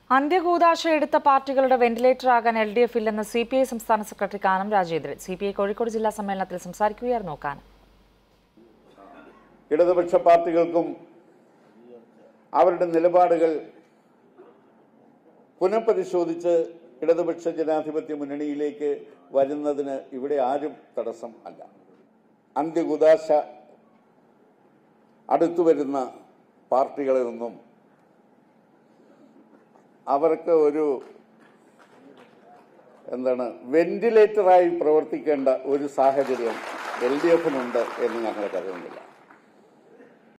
അന്ത്യകൂതാശ എടുത്ത പാർട്ടികളുടെ വെന്റിലേറ്റർ ആകാൻ എൽ ഡി എഫ് ഇല്ലെന്ന് സി പി ഐ സംസ്ഥാന secretary Kanam Rajendran C P I Kozhikode ജില്ലാ സമ്മേളനത്തിൽ സംസാരിക്കുകയായിരുന്നു കാനം ഇടതുപക്ഷ പാർട്ടികൾക്കും അവരുടെ നിലപാടുകൾ പുനഃപരിശോധിച്ച് ഇടതുപക്ഷ ജനാധിപത്യ മുന്നണിയിലേക്ക് വരുന്നതിന് ഇവിടെ ആരും തടസ്സം അല്ല അന്ത്യകുദാശ അടുത്തു വരുന്ന പാർട്ടികളിൽ നിന്നും അവർക്ക് ഒരു എന്താണ് വെന്റിലേറ്ററായി പ്രവർത്തിക്കേണ്ട ഒരു സാഹചര്യം എൽ ഡി എഫിനുണ്ട് എന്ന് ഞങ്ങൾ കരുതുന്നില്ല